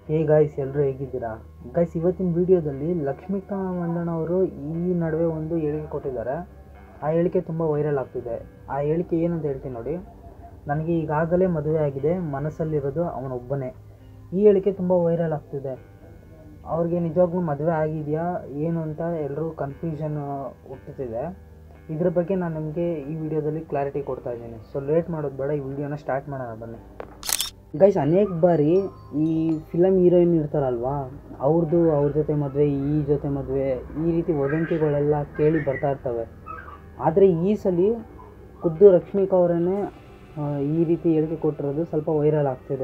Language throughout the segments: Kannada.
ಹೇ ಗಾಯ್ಸ್ ಎಲ್ಲರೂ ಹೇಗಿದ್ದೀರಾ ಗಾಯ್ಸ್ ಇವತ್ತಿನ ವಿಡಿಯೋದಲ್ಲಿ ಲಕ್ಷ್ಮೀಕಾ ಮಂದಣ್ಣ ಅವರು ಈ ನಡುವೆ ಒಂದು ಹೇಳಿಕೆ ಕೊಟ್ಟಿದ್ದಾರೆ ಆ ಹೇಳಿಕೆ ತುಂಬ ವೈರಲ್ ಆಗ್ತಿದೆ ಆ ಹೇಳಿಕೆ ಏನಂತ ಹೇಳ್ತೀನಿ ನೋಡಿ ನನಗೆ ಈಗಾಗಲೇ ಮದುವೆ ಆಗಿದೆ ಮನಸ್ಸಲ್ಲಿರೋದು ಅವನೊಬ್ಬನೇ ಈ ಹೇಳಿಕೆ ತುಂಬ ವೈರಲ್ ಆಗ್ತಿದೆ ಅವ್ರಿಗೆ ನಿಜವಾಗ್ಲೂ ಮದುವೆ ಆಗಿದೆಯಾ ಏನು ಅಂತ ಎಲ್ಲರೂ ಕನ್ಫ್ಯೂಷನ್ ಹುಟ್ಟುತ್ತಿದೆ ಇದ್ರ ಬಗ್ಗೆ ನಾನು ನಿಮಗೆ ಈ ವಿಡಿಯೋದಲ್ಲಿ ಕ್ಲಾರಿಟಿ ಕೊಡ್ತಾ ಇದ್ದೀನಿ ಸೊ ಲೇಟ್ ಮಾಡೋದು ಬೇಡ ಈ ವಿಡಿಯೋನ ಸ್ಟಾರ್ಟ್ ಮಾಡೋಣ ಬನ್ನಿ ಗೈಸ್ ಅನೇಕ ಬಾರಿ ಈ ಫಿಲಮ್ ಹೀರೋಯಿನ್ ಇರ್ತಾರಲ್ವಾ ಅವ್ರದ್ದು ಅವ್ರ ಜೊತೆ ಮದುವೆ ಈ ಜೊತೆ ಮದುವೆ ಈ ರೀತಿ ವದಂತಿಗಳೆಲ್ಲ ಕೇಳಿ ಬರ್ತಾ ಇರ್ತವೆ ಆದರೆ ಈ ಸಲ ಖುದ್ದು ರಶ್ಮಿಕಾ ಅವರನ್ನೇ ಆ, ಈ ರೀತಿ ಹೇಳಿಕೆ ಕೊಟ್ಟಿರೋದು ಸ್ವಲ್ಪ ವೈರಲ್ ಆಗ್ತಿದೆ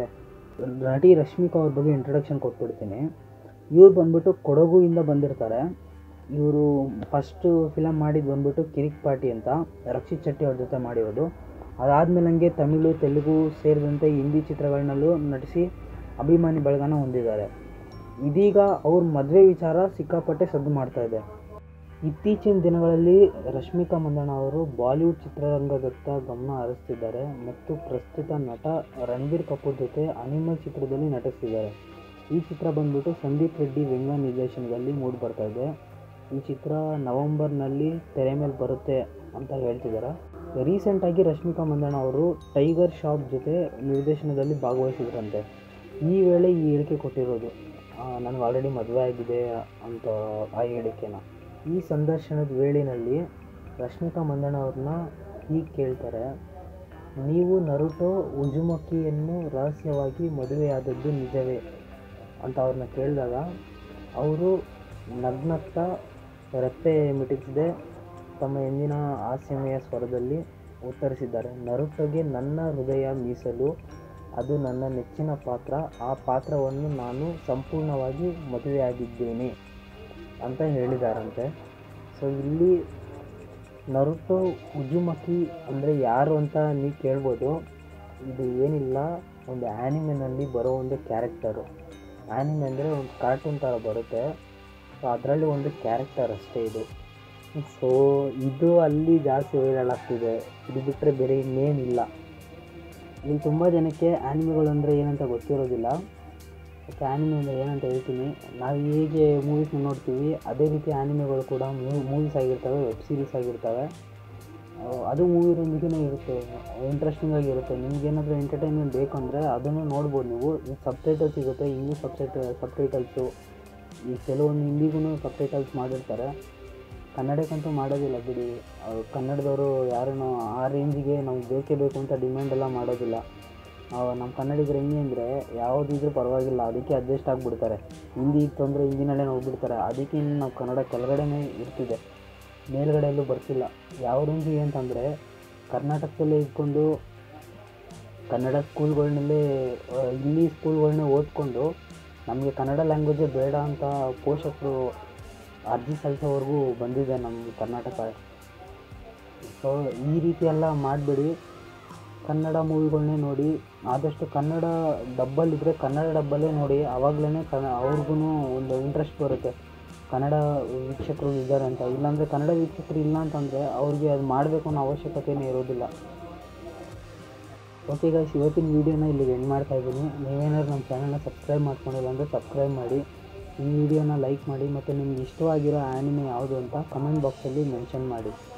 ನಟಿ ರಶ್ಮಿಕಾ ಅವ್ರ ಬಗ್ಗೆ ಇಂಟ್ರಡಕ್ಷನ್ ಕೊಟ್ಬಿಡ್ತೀನಿ ಇವ್ರು ಬಂದ್ಬಿಟ್ಟು ಕೊಡಗುಯಿಂದ ಬಂದಿರ್ತಾರೆ ಇವರು ಫಸ್ಟು ಫಿಲಮ್ ಮಾಡಿದ್ದು ಬಂದ್ಬಿಟ್ಟು ಕಿರಿಕ್ ಪಾರ್ಟಿ ಅಂತ ರಕ್ಷಿತ್ ಶೆಟ್ಟಿ ಅವ್ರ ಜೊತೆ ಮಾಡಿರೋದು ಅದಾದಮೇಲೆ ಹಂಗೆ ತಮಿಳು ತೆಲುಗು ಸೇರಿದಂತೆ ಹಿಂದಿ ಚಿತ್ರಗಳನ್ನಲ್ಲೂ ನಟಿಸಿ ಅಭಿಮಾನಿ ಬಳಗನ ಹೊಂದಿದ್ದಾರೆ ಇದೀಗ ಅವ್ರ ಮದುವೆ ವಿಚಾರ ಸಿಕ್ಕಾಪಟ್ಟೆ ಸದ್ದು ಮಾಡ್ತಾ ಇದೆ ಇತ್ತೀಚಿನ ದಿನಗಳಲ್ಲಿ ರಶ್ಮಿಕಾ ಮಂದಣ್ಣ ಅವರು ಬಾಲಿವುಡ್ ಚಿತ್ರರಂಗದತ್ತ ಗಮನ ಹರಿಸ್ತಿದ್ದಾರೆ ಮತ್ತು ಪ್ರಸ್ತುತ ನಟ ರಣಬೀರ್ ಕಪೂರ್ ಜೊತೆ ಅನಿಮಲ್ ಚಿತ್ರದಲ್ಲಿ ನಟಿಸ್ತಿದ್ದಾರೆ ಈ ಚಿತ್ರ ಬಂದ್ಬಿಟ್ಟು ಸಂದೀಪ್ ರೆಡ್ಡಿ ವ್ಯಂಗ್ಯ ನಿರ್ದೇಶನದಲ್ಲಿ ಮೂಡಿ ಬರ್ತಾ ಇದೆ ಈ ಚಿತ್ರ ನವೆಂಬರ್ನಲ್ಲಿ ತೆರೆ ಮೇಲೆ ಬರುತ್ತೆ ಅಂತ ಹೇಳ್ತಿದ್ದಾರೆ ರೀಸೆಂಟಾಗಿ ರಶ್ಮಿಕಾ ಮಂದಣ್ಣ ಅವರು ಟೈಗರ್ ಶಾಪ್ ಜೊತೆ ನಿರ್ದೇಶನದಲ್ಲಿ ಭಾಗವಹಿಸಿದ್ರಂತೆ ಈ ವೇಳೆ ಈ ಹೇಳಿಕೆ ಕೊಟ್ಟಿರೋದು ನನಗೆ ಆಲ್ರೆಡಿ ಮದುವೆ ಆಗಿದೆ ಅಂತ ಆ ಹೇಳಿಕೆನ ಈ ಸಂದರ್ಶನದ ವೇಳೆಯಲ್ಲಿ ರಶ್ಮಿಕಾ ಮಂದಣ್ಣ ಅವ್ರನ್ನ ಹೀಗೆ ಕೇಳ್ತಾರೆ ನೀವು ನರುಟೋ ಉಜುಮಕಿಯನ್ನು ರಹಸ್ಯವಾಗಿ ಮದುವೆಯಾದದ್ದು ನಿಜವೇ ಅಂತ ಅವ್ರನ್ನ ಕೇಳಿದಾಗ ಅವರು ನಗ್ನಗ್ತಾ ರೆಪ್ಪೆ ಮಿಟಿಸದೆ ತಮ್ಮ ಎಂದಿನ ಹಾಸ್ಯಮಯ ಸ್ವರದಲ್ಲಿ ಉತ್ತರಿಸಿದ್ದಾರೆ ನರುಟೋಗೆ ನನ್ನ ಹೃದಯ ಮೀಸಲು ಅದು ನನ್ನ ನೆಚ್ಚಿನ ಪಾತ್ರ ಆ ಪಾತ್ರವನ್ನು ನಾನು ಸಂಪೂರ್ಣವಾಗಿ ಮದುವೆಯಾಗಿದ್ದೇನೆ ಅಂತ ಹೇಳಿದಾರಂತೆ ಸೊ ಇಲ್ಲಿ ನರುಟೋ ಉಜುಮಕಿ ಅಂದರೆ ಯಾರು ಅಂತ ನೀವು ಕೇಳ್ಬೋದು ಇದು ಏನಿಲ್ಲ ಒಂದು ಆ್ಯನಿಮೆನಲ್ಲಿ ಬರೋ ಒಂದು ಕ್ಯಾರೆಕ್ಟರು ಆ್ಯನಿಮೆ ಅಂದರೆ ಒಂದು ಕಾರ್ಟೂನ್ ಥರ ಬರುತ್ತೆ ಸೊ ಅದರಲ್ಲಿ ಒಂದು ಕ್ಯಾರೆಕ್ಟರ್ ಅಷ್ಟೇ ಇದು ಸೊ ಇದು ಅಲ್ಲಿ ಜಾಸ್ತಿ ವೈರಲ್ ಆಗ್ತಿದೆ ಇದು ಬಿಟ್ಟರೆ ಬೇರೆ ಇನ್ನೇನಿಲ್ಲ ಇಲ್ಲಿ ತುಂಬ ಜನಕ್ಕೆ ಆ್ಯನಿಮೆಗಳು ಅಂದರೆ ಏನಂತ ಗೊತ್ತಿರೋದಿಲ್ಲ ಮತ್ತು ಆ್ಯನಿಮೆ ಅಂದರೆ ಏನಂತ ಹೇಳ್ತೀನಿ ನಾವು ಹೇಗೆ ಮೂವೀಸ್ನ ನೋಡ್ತೀವಿ ಅದೇ ರೀತಿ ಆ್ಯನಿಮೆಗಳು ಕೂಡ ಮೂವೀಸ್ ಆಗಿರ್ತವೆ ವೆಬ್ ಸೀರೀಸ್ ಆಗಿರ್ತವೆ ಆ, ಅದು ಮೂವಿರೊಂದಿಗೆ ಇರುತ್ತೆ ಇಂಟ್ರೆಸ್ಟಿಂಗ್ ಆಗಿರುತ್ತೆ ನಿಮ್ಗೇನಾದರೂ ಎಂಟರ್ಟೈನ್ಮೆಂಟ್ ಬೇಕಂದರೆ ಅದನ್ನು ನೋಡ್ಬೋದು ನೀವು ಈಗ ಸಬ್ಟೈಟಲ್ ಸಿಗುತ್ತೆ ಇಂಗ್ಲೀಷ್ ಸಬ್ಟೈಟ ಸಬ್ಟೈಟಲ್ಸು ಈ ಕೆಲವೊಂದು ಹಿಂದಿಗೂ ಸಬ್ಟೈಟಲ್ಸ್ ಮಾಡಿರ್ತಾರೆ ಕನ್ನಡಕ್ಕಂತೂ ಮಾಡೋದಿಲ್ಲ ಬಿಡಿ ಅವ್ರು ಕನ್ನಡದವರು ಯಾರನ್ನು ಆ ರೇಂಜಿಗೆ ನಾವು ಬೇಕೇ ಬೇಕು ಅಂತ ಡಿಮ್ಯಾಂಡ್ ಎಲ್ಲ ಮಾಡೋದಿಲ್ಲ ನಾವು ನಮ್ಮ ಕನ್ನಡಿಗರು ಹೆಂಗೆ ಅಂದರೆ ಯಾವುದಿದ್ರೂ ಪರವಾಗಿಲ್ಲ ಅದಕ್ಕೆ ಅಡ್ಜಸ್ಟ್ ಆಗಿಬಿಡ್ತಾರೆ ಹಿಂದಿ ಇತ್ತು ಅಂದರೆ ಹಿಂದಿನಲ್ಲೇ ನೋಡ್ಬಿಡ್ತಾರೆ ಅದಕ್ಕೆ ಇನ್ನು ನಾವು ಕನ್ನಡ ಕೆಳಗಡೆನೇ ಇರ್ತಿದೆ ಮೇಲ್ಗಡೆ ಎಲ್ಲೂ ಬರ್ತಿಲ್ಲ ಯಾವ ರೇಂಜಿಗೆ ಅಂತಂದರೆ ಕರ್ನಾಟಕದಲ್ಲೇ ಇದ್ಕೊಂಡು ಕನ್ನಡ ಸ್ಕೂಲ್ಗಳನ್ನಲ್ಲೇ ಆ, ಇಲ್ಲಿ ಸ್ಕೂಲ್ಗಳನ್ನೇ ಓದ್ಕೊಂಡು ನಮಗೆ ಕನ್ನಡ ಲ್ಯಾಂಗ್ವೇಜೇ ಬೇಡ ಅಂತ ಪೋಷಕರು ಅರ್ಜಿ ಸಲ್ಲಿಸೋವರೆಗೂ ಬಂದಿದೆ ನಮ್ಮ ಕರ್ನಾಟಕ ಸೊ ಈ ರೀತಿ ಎಲ್ಲ ಮಾಡಬೇಡಿ ಕನ್ನಡ ಮೂವಿಗಳನ್ನೇ ನೋಡಿ ಆದಷ್ಟು ಕನ್ನಡ ಡಬ್ಬಲ್ಲಿದ್ದರೆ ಕನ್ನಡ ಡಬ್ಬಲ್ಲೇ ನೋಡಿ ಆವಾಗಲೇ ಕನ್ನ ಅವ್ರಿಗೂ ಒಂದು ಇಂಟ್ರೆಸ್ಟ್ ಬರುತ್ತೆ ಕನ್ನಡ ವೀಕ್ಷಕರು ಇದ್ದಾರೆ ಅಂತ ಇಲ್ಲಾಂದರೆ ಕನ್ನಡ ವೀಕ್ಷಕರು ಇಲ್ಲ ಅಂತಂದರೆ ಅವ್ರಿಗೆ ಅದು ಮಾಡಬೇಕು ಅನ್ನೋ ಅವಶ್ಯಕತೆಯೇ ಇರೋದಿಲ್ಲ ಓಕೆ ಗಾಯ್ಸ್ ಇವತ್ತಿನ ವೀಡಿಯೋನ ಇಲ್ಲಿಗೆ ಎಂಡ್ ಮಾಡ್ತಾ ಇದ್ದೀನಿ ನೀವೇನಾದ್ರು ನಮ್ಮ ಚಾನಲ್ನ ಸಬ್ಸ್ಕ್ರೈಬ್ ಮಾಡ್ಕೊಂಡಿಲ್ಲ ಅಂದರೆ ಸಬ್ಸ್ಕ್ರೈಬ್ ಮಾಡಿ ಈ ವಿಡಿಯೋನ ಲೈಕ್ ಮಾಡಿ ಮತ್ತು ನಿಮ್ಗೆ ಇಷ್ಟವಾಗಿರೋ ಆ್ಯನಿಮೆ ಯಾವುದು ಅಂತ ಕಮೆಂಟ್ ಬಾಕ್ಸಲ್ಲಿ ಮೆನ್ಷನ್ ಮಾಡಿ